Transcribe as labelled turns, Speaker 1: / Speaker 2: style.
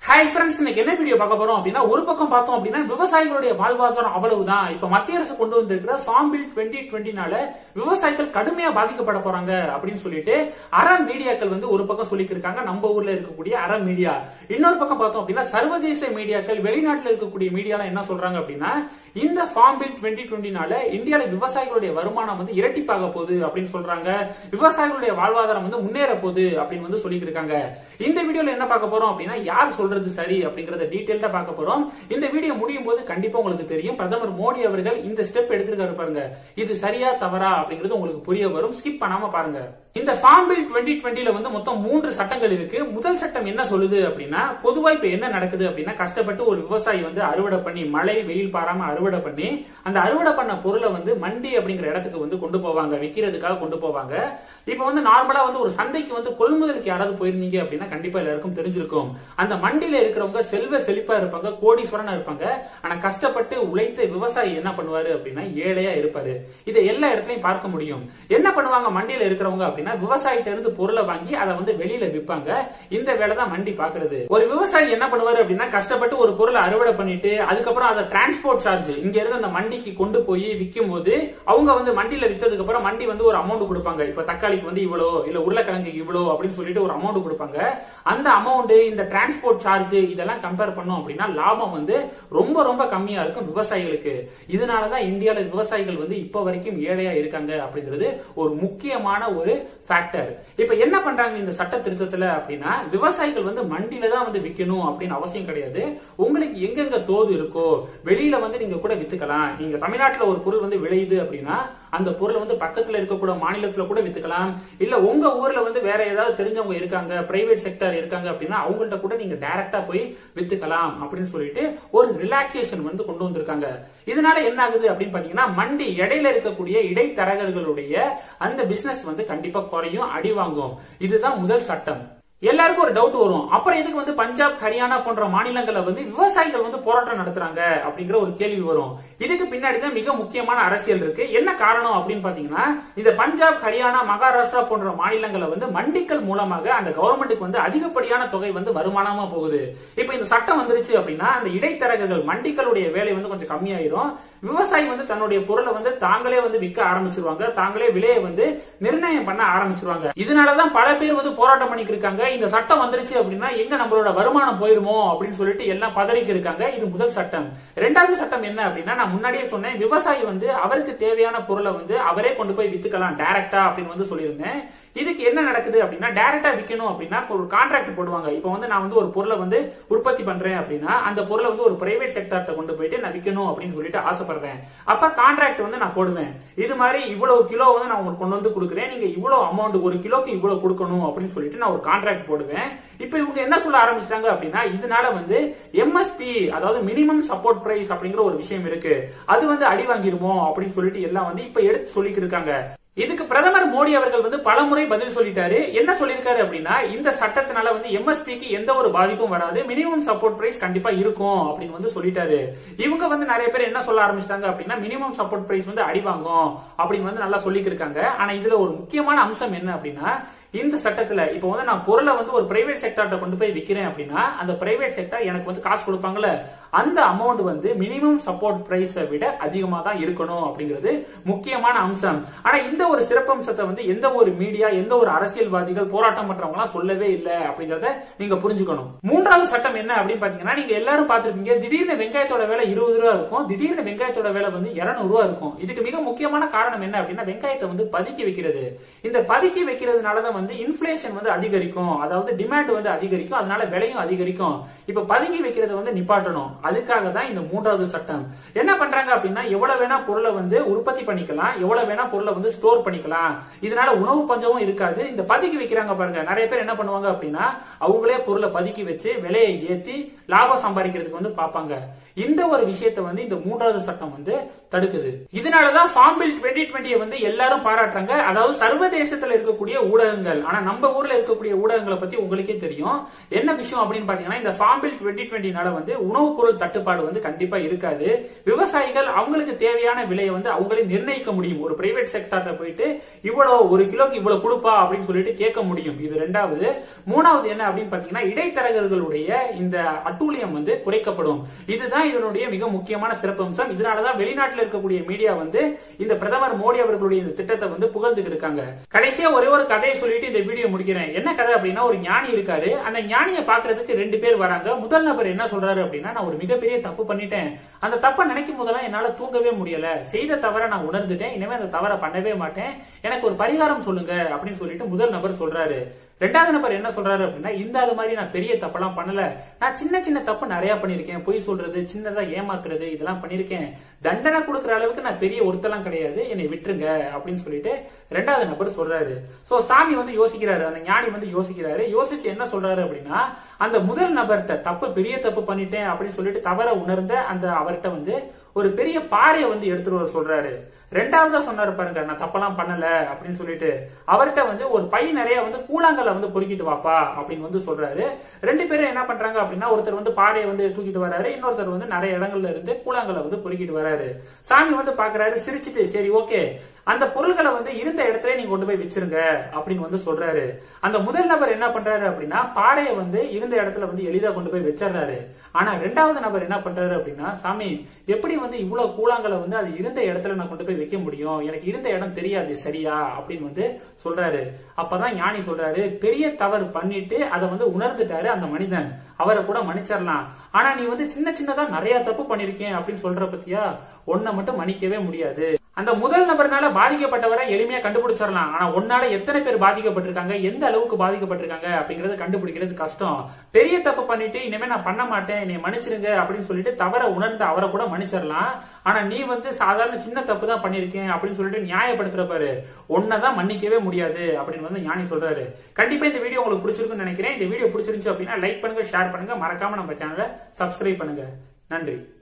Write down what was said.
Speaker 1: hi friends இன்னைக்கு என்ன video பார்க்க போறோம் அப்படின்னா ஒரு பக்கம் பார்த்தோம் அப்படின்னா விவசாயிகளுடைய வாழ்வாதாரம் அவ்வளவுதான் இப்ப மத்திய அரசு கொண்டு வந்திருக்கிற ஃபார்ம் பில் டுவெண்ட்டி டுவெண்ட்டினால விவசாயிகள் கடுமையா பாதிக்கப்பட போறாங்க அப்படின்னு சொல்லிட்டு அறம் மீடியாக்கள் வந்து ஒரு பக்கம் சொல்லியிருக்காங்க நம்ம ஊர்ல இருக்கக்கூடிய அறம் மீடியா இன்னொரு பக்கம் பார்த்தோம் அப்படின்னா சர்வதேச மீடியாக்கள் வெளிநாட்டுல இருக்கக்கூடிய மீடியாலாம் என்ன சொல்றாங்க அப்படின்னா இந்த ஃபார்ம் பில் டுவெண்ட்டி டுவெண்ட்டினால இந்தியால விவசாயிகளுடைய வருமானம் வந்து இரட்டிப்பாக போகுது அப்படின்னு சொல்றாங்க விவசாயிகளுடைய வாழ்வாதாரம் வந்து முன்னேற போகுது அப்படின்னு வந்து சொல்லிட்டு இருக்காங்க இந்த வீடியோல என்ன பார்க்க போறோம் அப்படின்னா யார் சொல்றது சரி அப்படிங்கறத டீடைல்டா பார்க்க போறோம் இந்த வீடியோ முடியும் போது கண்டிப்பா உங்களுக்கு தெரியும் பிரதமர் மோடி அவர்கள் இந்த ஸ்டெப் எடுத்திருக்காரு பாருங்க இது சரியா தவறா அப்படிங்கிறது உங்களுக்கு புரிய வரும் ஸ்கிப் பண்ணாம பாருங்க இந்த ஃபார்ம் பில் டுவெண்ட்டி டுவெண்ட்டில வந்து மொத்தம் மூன்று சட்டங்கள் இருக்கு முதல் சட்டம் என்ன சொல்லுது அப்படின்னா பொதுவா இப்ப என்ன நடக்குது அப்படின்னா கஷ்டப்பட்டு ஒரு விவசாயி வந்து அறுவடை பண்ணி மழை வெயில் பாராம அறுவடை பண்ணி அந்த அறுவடை பண்ண பொருளை வந்து மண்டி அப்படிங்கிற இடத்துக்கு வந்து கொண்டு போவாங்க விற்கிறதுக்காக கொண்டு போவாங்க இப்ப வந்து நார்மலா வந்து ஒரு சந்தைக்கு வந்து கொள்முதலுக்கு யாராவது போயிருந்தீங்க அப்படின்னா கண்டிப்பா எல்லாருக்கும் தெரிஞ்சிருக்கும் அந்த மண்டியில இருக்கிறவங்க செல்வ செழிப்பா இருப்பாங்க கோடீஸ்வரனா இருப்பாங்க ஆனா கஷ்டப்பட்டு உழைத்த விவசாயி என்ன பண்ணுவாரு அப்படின்னா ஏழையா இருப்பாரு இதை எல்லா இடத்துலயும் பார்க்க முடியும் என்ன பண்ணுவாங்க மண்டியில இருக்கிறவங்க அப்படின்னா விவசாயிட்ட இருந்து பொருளை வாங்கி அதை வந்து வெளியில விற்பாங்க இந்த வேலை தான் மண்டி பாக்குறது ஒரு விவசாயி என்ன பண்ணுவாரு அப்படின்னா கஷ்டப்பட்டு ஒரு பொருளை அறுவடை பண்ணிட்டு அதுக்கப்புறம் அதை டிரான்ஸ்போர்ட் சார்ஜ் இங்க இருந்து அந்த மண்டிக்கு கொண்டு போய் விற்கும் போது அவங்க வந்து மண்டியில வித்ததுக்கு அப்புறம் மண்டி வந்து ஒரு அமௌண்ட் கொடுப்பாங்க இப்ப தக்காளிக்கு வந்து இவ்வளோ இல்ல உருளைக்கிழங்குக்கு இவ்வளோ அப்படின்னு சொல்லிட்டு ஒரு அமௌண்ட் கொடுப்பாங்க அந்த அமௌண்ட் இந்த டிரான்ஸ்போர்ட் சார்ஜ் இதெல்லாம் கம்பேர் பண்ணோம் அப்படின்னா லாபம் வந்து ரொம்ப ரொம்ப கம்மியா இருக்கும் விவசாயிகளுக்கு இதனாலதான் இந்தியால விவசாயிகள் வந்து இப்ப வரைக்கும் ஏழையா இருக்காங்க அப்படிங்கிறது ஒரு முக்கியமான ஒரு ஃபேக்டர் இப்ப என்ன பண்றாங்க இந்த சட்ட திருத்தத்துல அப்படின்னா விவசாயிகள் வந்து மண்டியில தான் வந்து விற்கணும் அப்படின்னு அவசியம் கிடையாது உங்களுக்கு எங்கெங்க தோது இருக்கோ வெளியில வந்து நீங்க கூட வித்துக்கலாம் நீங்க தமிழ்நாட்டுல ஒரு பொருள் வந்து விளையுது அப்படின்னா அந்த பொருளை வந்து பக்கத்துல இருக்கக்கூட மாநிலத்துல கூட வித்துக்கலாம் இல்ல உங்க ஊர்ல வந்து வேற ஏதாவது தெரிஞ்சவங்க இருக்காங்க பிரைவேட் செக்டர் இருக்காங்க அப்படின்னா அவங்கள்ட்ட கூட நீங்க டைரக்டா போய் வித்துக்கலாம் அப்படின்னு சொல்லிட்டு ஒரு ரிலாக்ஸேஷன் வந்து கொண்டு வந்திருக்காங்க இதனால என்ன ஆகுது அப்படின்னு பாத்தீங்கன்னா மண்டி இடையில இருக்கக்கூடிய இடைத்தரகர்களுடைய அந்த பிசினஸ் வந்து கண்டிப்பா குறையும் அடி வாங்கும் இதுதான் முதல் சட்டம் எல்லாருக்கும் ஒரு டவுட் வரும் அப்புறம் எதுக்கு வந்து பஞ்சாப் ஹரியானா போன்ற மாநிலங்கள்ல வந்து விவசாயிகள் வந்து போராட்டம் நடத்துறாங்க அப்படிங்கிற ஒரு கேள்வி வரும் இதுக்கு பின்னாடி தான் மிக முக்கியமான அரசியல் இருக்கு என்ன காரணம் அப்படின்னு பாத்தீங்கன்னா இந்த பஞ்சாப் ஹரியானா மகாராஷ்டிரா போன்ற மாநிலங்கள்ல வந்து மண்டிகள் மூலமாக அந்த கவர்மெண்ட்டுக்கு வந்து அதிகப்படியான தொகை வந்து வருமானமா போகுது இப்ப இந்த சட்டம் வந்துருச்சு அப்படின்னா அந்த இடைத்தரகர்கள் மண்டிகளுடைய வேலை வந்து கொஞ்சம் கம்மியாயிரும் விவசாயி வந்து தன்னுடைய பொருளை வந்து தாங்களே வந்து விற்க ஆரம்பிச்சிருவாங்க தாங்களே விலையை வந்து நிர்ணயம் பண்ண ஆரம்பிச்சிருவாங்க இதனாலதான் பல பேர் வந்து போராட்டம் பண்ணிட்டு இருக்காங்க இந்த சட்டம் வந்துருச்சு அப்படின்னா எங்க நம்மளோட வருமானம் போயிருமோ அப்படின்னு சொல்லிட்டு எல்லாம் பதறிக்கு இருக்காங்க இது முதல் சட்டம் ரெண்டாவது சட்டம் என்ன அப்படின்னா நான் முன்னாடியே சொன்னேன் விவசாயி வந்து அவருக்கு தேவையான பொருளை வந்து அவரே கொண்டு போய் வித்துக்கலாம் டைரக்டா அப்படின்னு வந்து சொல்லியிருந்தேன் இதுக்கு என்ன நடக்குது அப்படின்னா டைரக்டா விற்கணும் அப்படின்னா ஒரு கான்ட்ராக்ட் போடுவாங்க இப்போ வந்து நான் வந்து ஒரு பொருளை வந்து உற்பத்தி பண்றேன் அப்படின்னா அந்த பொருளை வந்து ஒரு பிரைவேட் செக்டர்ட்ட கொண்டு போயிட்டு நான் விற்கணும் அப்படின்னு சொல்லிட்டு ஆசைப்படுறேன் அப்ப கான்ட்ராக்ட் வந்து நான் போடுவேன் இது மாதிரி இவ்வளவு கிலோ வந்து நான் உங்களுக்கு கொண்டு வந்து கொடுக்குறேன் நீங்க இவ்வளவு அமௌண்ட் ஒரு கிலோக்கு இவ்வளவு கொடுக்கணும் அப்படின்னு சொல்லிட்டு நான் ஒரு கான்ட்ராக்ட் போடுவேன் இப்ப இவங்க என்ன சொல்ல ஆரம்பிச்சிட்டாங்க அப்படின்னா இதனால வந்து எம்எஸ்பி அதாவது மினிமம் சப்போர்ட் பிரைஸ் அப்படிங்கிற ஒரு விஷயம் இருக்கு அது வந்து அடி வாங்கிருமோ அப்படின்னு சொல்லிட்டு எல்லாம் வந்து இப்ப எடுத்து சொல்லிட்டு இருக்காங்க இதுக்கு பிரதமர் மோடி அவர்கள் வந்து பலமுறை பதில் சொல்லிட்டாரு என்ன சொல்லியிருக்காரு அப்படின்னா இந்த சட்டத்தினால வந்து எம்எஸ்பிக்கு எந்த ஒரு பாதிப்பும் வராது மினிமம் சப்போர்ட் பிரைஸ் கண்டிப்பா இருக்கும் அப்படின்னு வந்து சொல்லிட்டாரு இவங்க வந்து நிறைய பேர் என்ன சொல்ல ஆரம்பிச்சிட்டாங்க அப்படின்னா மினிமம் சப்போர்ட் பிரைஸ் வந்து அடி வாங்கும் அப்படின்னு வந்து நல்லா சொல்லிட்டு இருக்காங்க ஆனா இதுல ஒரு முக்கியமான அம்சம் என்ன அப்படின்னா இந்த சட்டத்துல இப்போ வந்து நான் பொருளை வந்து ஒரு பிரைவேட் செக்டர்ட்ட கொண்டு போய் விற்கிறேன் அப்படின்னா அந்த பிரைவேட் செக்டர் எனக்கு வந்து காசு கொடுப்பாங்கல்ல அந்த அமௌண்ட் வந்து மினிமம் சப்போர்ட் பிரைஸை விட அதிகமா தான் இருக்கணும் அப்படிங்கிறது முக்கியமான அம்சம் ஆனா இந்த ஒரு சிறப்பம்சத்தை வந்து எந்த ஒரு மீடியா எந்த ஒரு அரசியல்வாதிகள் போராட்டம் பண்றவங்க எல்லாம் சொல்லவே இல்லை அப்படிங்கறத நீங்க புரிஞ்சுக்கணும் மூன்றாவது சட்டம் என்ன அப்படின்னு பாத்தீங்கன்னா நீங்க எல்லாரும் பாத்திருப்பீங்க திடீர்னு வெங்காயத்தோட விலை இருபது ரூபா இருக்கும் திடீர்னு வெங்காயத்தோட விலை வந்து இருநூறு ரூபா இருக்கும் இதுக்கு மிக முக்கியமான காரணம் என்ன அப்படின்னா வெங்காயத்தை வந்து பதுக்கி வைக்கிறது இந்த பதுக்கி வைக்கிறதுனால தான் வந்து இன்ஃபிளேஷன் வந்து அதிகரிக்கும் அதாவது டிமாண்ட் வந்து அதிகரிக்கும் அதனால விலையும் அதிகரிக்கும் இப்ப பதுக்கி வைக்கிறத வந்து நிப்பாட்டணும் அதுக்காக தான் இந்த மூன்றாவது சட்டம் என்ன பண்றாங்க அப்படின்னா எவ்வளவு வேணா பொருளை வந்து உற்பத்தி பண்ணிக்கலாம் எவ்வளவு வேணா பொருளை வந்து ஸ்டோர் பண்ணிக்கலாம் இதனால உணவு பஞ்சமும் இருக்காது இந்த பதுக்கி வைக்கிறாங்க பாருங்க நிறைய பேர் என்ன பண்ணுவாங்க அப்படின்னா அவங்களே பொருளை பதுக்கி வச்சு விலையை ஏத்தி லாபம் சம்பாதிக்கிறதுக்கு வந்து பார்ப்பாங்க இந்த ஒரு விஷயத்தை வந்து இந்த மூன்றாவது சட்டம் வந்து தடுக்குது இதனாலதான் ஃபார்ம் பில் டுவெண்ட்டி டுவெண்ட்டியை வந்து எல்லாரும் பாராட்டுறாங்க அதாவது சர்வதேசத்துல இருக்கக்கூடிய ஊடகங்கள் ஊடகங்கள் ஆனா நம்ம ஊர்ல இருக்கக்கூடிய ஊடகங்களை பத்தி உங்களுக்கே தெரியும் என்ன விஷயம் அப்படின்னு பாத்தீங்கன்னா இந்த ஃபார்ம் பில் டுவெண்ட்டி டுவெண்ட்டினால வந்து உணவுப் பொருள் தட்டுப்பாடு வந்து கண்டிப்பா இருக்காது விவசாயிகள் அவங்களுக்கு தேவையான விலையை வந்து அவங்களே நிர்ணயிக்க முடியும் ஒரு பிரைவேட் செக்டர்ல போயிட்டு இவ்வளவு ஒரு கிலோக்கு இவ்வளவு கொடுப்பா அப்படின்னு சொல்லிட்டு கேட்க முடியும் இது ரெண்டாவது மூணாவது என்ன அப்படின்னு பாத்தீங்கன்னா இடைத்தரகர்களுடைய இந்த அட்டூழியம் வந்து குறைக்கப்படும் இதுதான் இதனுடைய மிக முக்கியமான சிறப்பம்சம் இதனாலதான் வெளிநாட்டுல இருக்கக்கூடிய மீடியா வந்து இந்த பிரதமர் மோடி அவர்களுடைய இந்த திட்டத்தை வந்து புகழ்ந்துட்டு இருக்காங்க கடைசியா ஒரே ஒரு கதையை சொல்லிட்டு இந்த வீடியோ முடிக்கிறேன் என்ன கதை அப்படின்னா ஒரு ஞானி இருக்காரு அந்த ஞானியை பாக்குறதுக்கு ரெண்டு பேர் வராங்க முதல் நபர் என்ன சொல்றாரு அப்படின்னா நான் ஒரு மிகப்பெரிய தப்பு பண்ணிட்டேன் அந்த தப்பை நினைக்கும் போதெல்லாம் என்னால தூங்கவே முடியல செய்த தவறை நான் உணர்ந்துட்டேன் இனிமே அந்த தவறை பண்ணவே மாட்டேன் எனக்கு ஒரு பரிகாரம் சொல்லுங்க அப்படின்னு சொல்லிட்டு முதல் நபர் சொல்றாரு ரெண்டாவது நபர் என்ன சொல்றாரு அப்படின்னா இந்த ஆளு மாதிரி நான் பெரிய தப்பெல்லாம் பண்ணல நான் சின்ன சின்ன தப்பு நிறைய பண்ணிருக்கேன் பொய் சொல்றது சின்னதா ஏமாத்துறது இதெல்லாம் பண்ணிருக்கேன் தண்டனை கொடுக்கற அளவுக்கு நான் பெரிய ஒருத்தெல்லாம் கிடையாது என்னை விட்டுருங்க அப்படின்னு சொல்லிட்டு ரெண்டாவது நபர் சொல்றாரு சோ சாமி வந்து யோசிக்கிறாரு அந்த ஞானி வந்து யோசிக்கிறாரு யோசிச்சு என்ன சொல்றாரு அப்படின்னா அந்த முதல் நபர்கிட்ட தப்பு பெரிய தப்பு பண்ணிட்டேன் அப்படின்னு சொல்லிட்டு தவற உணர்ந்த அந்த அவர்கிட்ட வந்து ஒரு பெரிய பாறையை வந்து எடுத்துட்டு வர சொல்றாரு ரெண்டாவதா சொன்னாரு பாருங்க நான் தப்பெல்லாம் பண்ணல அப்படின்னு சொல்லிட்டு அவர்கிட்ட வந்து ஒரு பை நிறைய வந்து கூழாங்கல்ல வந்து பொறுக்கிட்டு வாப்பா அப்படின்னு வந்து சொல்றாரு ரெண்டு பேரும் என்ன பண்றாங்க அப்படின்னா ஒருத்தர் வந்து பாறையை வந்து தூக்கிட்டு வராரு இன்னொருத்தர் வந்து நிறைய இடங்கள்ல இருந்து கூழாங்கல்ல வந்து பொறுக்கிட்டு வராரு சாமி வந்து பாக்குறாரு சிரிச்சிட்டு சரி ஓகே அந்த பொருள்களை வந்து இருந்த இடத்துல நீங்க கொண்டு போய் வச்சிருங்க அப்படின்னு வந்து சொல்றாரு அந்த முதல் நபர் என்ன பண்றாரு அப்படின்னா பாறையை வந்து இருந்த இடத்துல வந்து எளிதா கொண்டு போய் வச்சிடுறாரு ஆனா ரெண்டாவது நபர் என்ன பண்றாரு அப்படின்னா சாமி எப்படி வந்து இவ்வளவு கூழாங்கலை வந்து அது இருந்த இடத்துல நான் கொண்டு போய் வைக்க முடியும் எனக்கு இருந்த இடம் தெரியாது சரியா அப்படின்னு வந்து சொல்றாரு அப்பதான் ஞானி சொல்றாரு பெரிய தவறு பண்ணிட்டு அதை வந்து உணர்ந்துட்டாரு அந்த மனிதன் அவரை கூட மன்னிச்சிடலாம் ஆனா நீ வந்து சின்ன சின்னதா நிறைய தப்பு பண்ணிருக்கேன் அப்படின்னு சொல்ற பத்தியா ஒன்ன மட்டும் மன்னிக்கவே முடியாது அந்த முதல் நபர்னால பாதிக்கப்பட்டவரை எளிமையா கண்டுபிடிச்சிடலாம் ஆனா ஒன்னால எத்தனை பேர் பாதிக்கப்பட்டிருக்காங்க எந்த அளவுக்கு பாதிக்கப்பட்டிருக்காங்க அப்படிங்கறத கண்டுபிடிக்கிறது கஷ்டம் பெரிய தப்பு பண்ணிட்டு இனிமே நான் பண்ண மாட்டேன் என்னை மன்னிச்சிருங்க அப்படின்னு சொல்லிட்டு தவற உணர்ந்த அவரை கூட மன்னிச்சிடலாம் ஆனா நீ வந்து சாதாரண சின்ன தப்பு தான் பண்ணிருக்கேன் அப்படின்னு சொல்லிட்டு நியாயப்படுத்துற பாரு ஒன்னதான் மன்னிக்கவே முடியாது அப்படின்னு வந்து ஞானி சொல்றாரு கண்டிப்பா இந்த வீடியோ உங்களுக்கு பிடிச்சிருக்குன்னு நினைக்கிறேன் இந்த வீடியோ பிடிச்சிருந்துச்சு அப்படின்னா லைக் பண்ணுங்க ஷேர் பண்ணுங்க மறக்காம நம்ம சேனலை சப்ஸ்கிரைப் பண்ணுங்க நன்றி